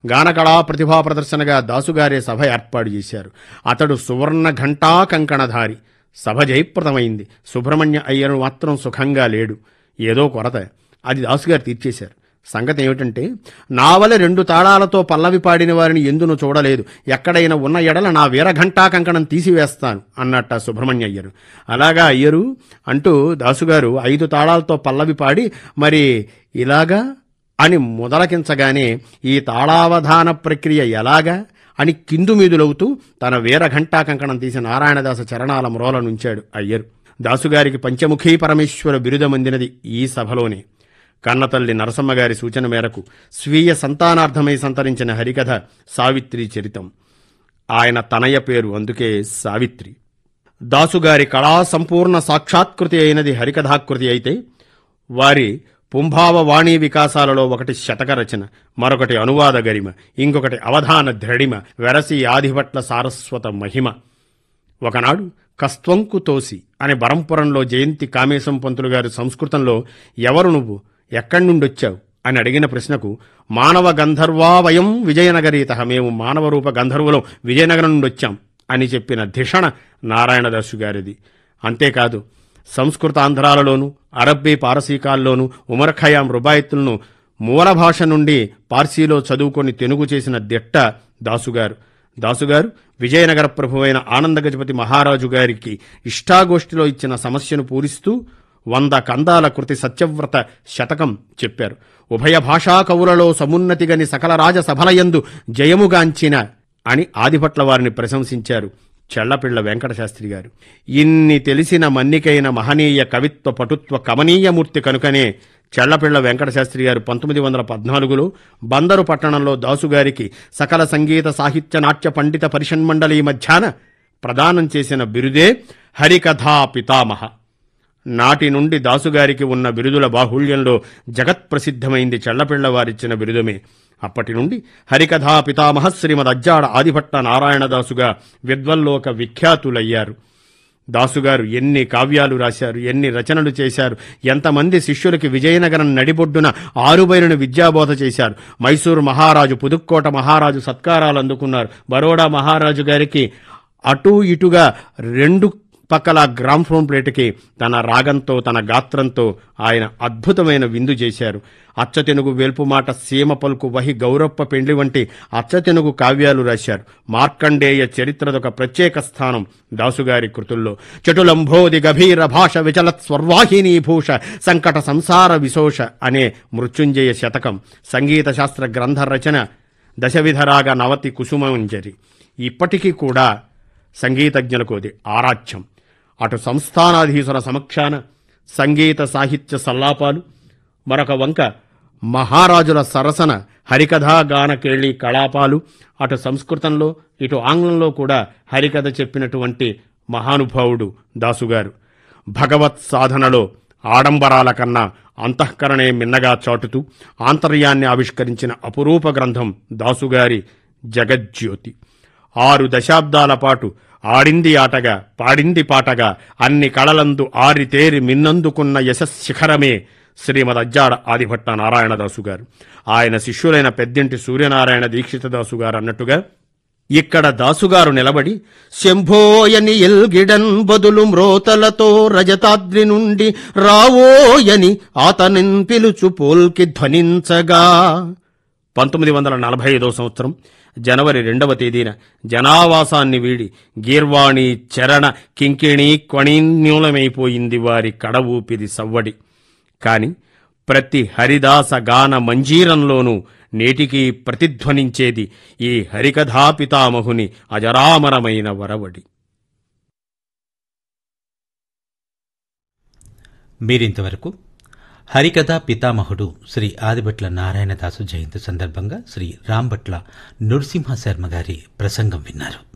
గానకళా ప్రతిభా ప్రదర్శనగా దాసుగారే సభ ఏర్పాటు చేశారు అతడు సువర్ణ ఘంటా కంకణధారి సభ జయప్రదమైంది సుబ్రహ్మణ్య అయ్యరు మాత్రం సుఖంగా లేడు ఏదో కొరత అది దాసుగారు తీర్చేశారు సంగతి ఏమిటంటే నావల రెండు తాళాలతో పల్లవి పాడిన వారిని ఎందును చూడలేదు ఎక్కడైనా ఉన్న ఎడల నా వీరఘంటా కంకణం తీసివేస్తాను అన్నట్ట సుబ్రహ్మణ్య అయ్యరు అలాగా అయ్యరు అంటూ దాసుగారు ఐదు తాళాలతో పల్లవి పాడి మరి ఇలాగా అని మొదలకించగానే ఈ తాళావధాన ప్రక్రియ ఎలాగా అని కిందు మీదులవుతూ తన వీరఘంటా కంకణం తీసి నారాయణదాస చరణాల మ్రోల నుంచాడు అయ్యరు దాసుగారికి పంచముఖీ పరమేశ్వర బిరుదమందినది ఈ సభలోనే కన్నతల్లి నరసమ్మగారి సూచన మేరకు స్వీయ సంతానార్థమై సంతరించిన హరికథ సావిత్రి చరితం ఆయన తనయ పేరు అందుకే సావిత్రి దాసుగారి కళా సంపూర్ణ సాక్షాత్కృతి అయినది హరికథాకృతి అయితే వారి పుంభావ వాణీ వికాసాలలో ఒకటి శతక రచన మరొకటి అనువాద గరిమ ఇంకొకటి అవధాన ద్రడిమ వెరసి ఆదిభట్ల సారస్వత మహిమ ఒకనాడు కస్త్వంకు తోసి అనే బరంపురంలో జయంతి కామేశం పంతులు గారి సంస్కృతంలో ఎవరు నువ్వు ఎక్కడి నుండి వచ్చావు అని అడిగిన ప్రశ్నకు మానవ గంధర్వావయం విజయనగరీత మేము మానవ రూప గంధర్వులం విజయనగరం నుండి వచ్చాం అని చెప్పిన ధిషణ నారాయణదాసు గారిది అంతేకాదు సంస్కృత ఆంధ్రాలలోను అరబ్బీ పారసీకాల్లోను ఉమర్ ఖయాం రుబాయితులను మూల భాష నుండి పార్సీలో చదువుకొని తెనుగు చేసిన దిట్ట దాసుగారు దాసుగారు విజయనగర ప్రభువైన ఆనందగజపతి మహారాజు గారికి ఇష్టాగోష్ఠిలో ఇచ్చిన సమస్యను పూరిస్తూ వంద కందాల కృతి సత్యవ్రత శతకం చెప్పారు ఉభయ భాషా కవులలో సమున్నతిగని సకల రాజ సభలయందు జయముగాంచిన అని ఆదిభట్ల వారిని ప్రశంసించారు చెళ్లపిళ్ల వెంకటశాస్త్రి గారు ఇన్ని తెలిసిన మన్నికైన మహనీయ కవిత్వ పటుత్వ కమనీయమూర్తి కనుకనే చెళ్లపిళ్ల వెంకటశాస్త్రి గారు పంతొమ్మిది వందల పద్నాలుగులో బందరు పట్టణంలో దాసుగారికి సకల సంగీత సాహిత్య నాట్య పండిత పరిషన్మండలి మధ్యాన ప్రదానం చేసిన బిరుదే హరికథా పితామహ నాటి నుండి దాసుగారికి ఉన్న బిరుదుల బాహుళ్యంలో జగత్ప్రసిద్ధమైంది చెళ్లపిళ్ల వారిచ్చిన బిరుదమే అప్పటి నుండి హరికథా పితామహ శ్రీమద్ అజ్జాడ ఆదిభట్ట నారాయణదాసుగా విద్వల్లోక విఖ్యాతులయ్యారు దాసుగారు ఎన్ని కావ్యాలు రాశారు ఎన్ని రచనలు చేశారు ఎంతమంది శిష్యులకి విజయనగరం నడిబొడ్డున ఆరుబైరును విద్యాబోధ చేశారు మైసూరు మహారాజు పుదుక్కోట మహారాజు సత్కారాలు అందుకున్నారు బరోడా మహారాజు గారికి అటూ ఇటుగా రెండు పక్కల గ్రామ్ఫోన్ ప్లేటుకి తన రాగంతో తన గాత్రంతో ఆయన అద్భుతమైన విందు చేశారు అచ్చతెనుగు వేల్పుమాట సీమ పలుకు వహి గౌరప్ప పెండ్లి వంటి అచ్చతెనుగు కావ్యాలు రాశారు మార్కండేయ చరిత్రదొక ప్రత్యేక స్థానం దాసుగారి కృతుల్లో చటులంబోది గభీర భాష విచలత్ స్వర్వాహినీ భూష సంకట సంసార విశోష అనే మృత్యుంజయ శతకం సంగీత శాస్త్ర గ్రంథ రచన దశవిధరాగ నవతి కుసుమంజరి ఇప్పటికీ కూడా సంగీతజ్ఞులకు అది ఆరాధ్యం అటు సంస్థానాధీశుల సమక్షాన సంగీత సాహిత్య సల్లాపాలు మరొక వంక మహారాజుల సరసన హరికథా గానకేళి కళాపాలు అటు సంస్కృతంలో ఇటు ఆంగ్లంలో కూడా హరికథ చెప్పినటువంటి మహానుభావుడు దాసుగారు భగవత్ సాధనలో ఆడంబరాల కన్నా అంతఃకరణే మిన్నగా చాటుతూ ఆంతర్యాన్ని ఆవిష్కరించిన అపురూప గ్రంథం దాసుగారి జగజ్యోతి ఆరు దశాబ్దాల పాటు ఆడింది ఆటగా పాడింది పాటగా అన్ని కళలందు ఆరితేరి మిన్నందుకున్న యశశిఖరమే శ్రీమద్ అజ్జాడ ఆదిభట్ట నారాయణదాసు గారు ఆయన శిష్యులైన పెద్దింటి సూర్యనారాయణ దీక్షితదాసు గారు అన్నట్టుగా ఇక్కడ దాసుగారు నిలబడి శంభోయని ఎల్గిడన్ బదులు మ్రోతలతో రజతాద్రి నుండి రావోయని ఆతనిన్ పిలుచు పోల్కి ధ్వనించగా పంతొమ్మిది వందల నలభై ఐదో సంవత్సరం జనవరి రెండవ తేదీన జనావాసాన్ని వీడి గీర్వాణి చరణ కింకిణి క్వణీన్యూలమైపోయింది వారి కడ ఊపిరి సవ్వడి కాని ప్రతి హరిదాస గాన మంజీరంలోనూ నేటికీ ప్రతిధ్వనించేది ఈ హరికథా పితామహుని అజరామరమైన వరవడి మీరింతవరకు హరికథా పితామహుడు శ్రీ ఆదిభట్ల నారాయణదాసు జయంతి సందర్భంగా శ్రీ రాంభట్ల నృసింహ శర్మ గారి ప్రసంగం విన్నారు